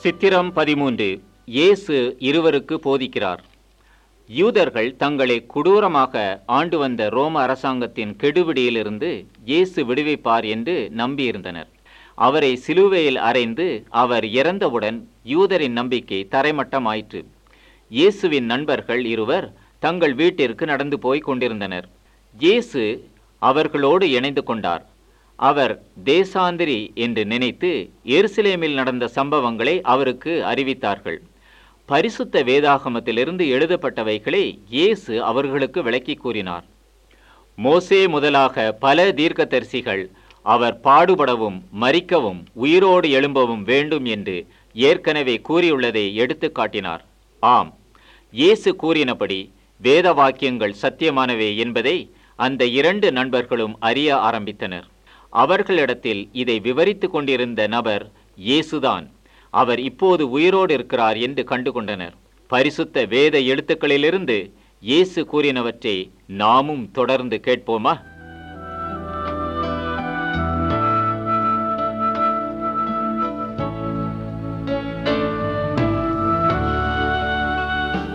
சித்திரம் பதிமூன்று இயேசு இருவருக்கு போதிக்கிறார் யூதர்கள் தங்களை கொடூரமாக ஆண்டு வந்த ரோம அரசாங்கத்தின் கெடுபிடியிலிருந்து இயேசு விடுவிப்பார் என்று நம்பியிருந்தனர் அவரை சிலுவையில் அறைந்து அவர் இறந்தவுடன் யூதரின் நம்பிக்கை தரைமட்டமாயிற்று இயேசுவின் நண்பர்கள் இருவர் தங்கள் வீட்டிற்கு நடந்து போய் கொண்டிருந்தனர் இயேசு அவர்களோடு இணைந்து கொண்டார் அவர் தேசாந்திரி என்று நினைத்து எருசலேமில் நடந்த சம்பவங்களை அவருக்கு அறிவித்தார்கள் பரிசுத்த வேதாகமத்திலிருந்து எழுதப்பட்டவைகளை இயேசு அவர்களுக்கு விளக்கி கூறினார் மோசே முதலாக பல தீர்க்கதரிசிகள் அவர் பாடுபடவும் மரிக்கவும் உயிரோடு எழும்பவும் வேண்டும் என்று ஏற்கனவே கூறியுள்ளதை எடுத்து காட்டினார் ஆம் இயேசு கூறினபடி வேத வாக்கியங்கள் சத்தியமானவை என்பதை அந்த இரண்டு நண்பர்களும் அறிய ஆரம்பித்தனர் அவர்களிடத்தில் இதை விவரித்துக் கொண்டிருந்த நபர் இயேசுதான் அவர் இப்போது உயிரோடு இருக்கிறார் என்று கண்டுகொண்டனர் பரிசுத்த வேத எழுத்துக்களிலிருந்து இயேசு கூறினவற்றை நாமும் தொடர்ந்து கேட்போமா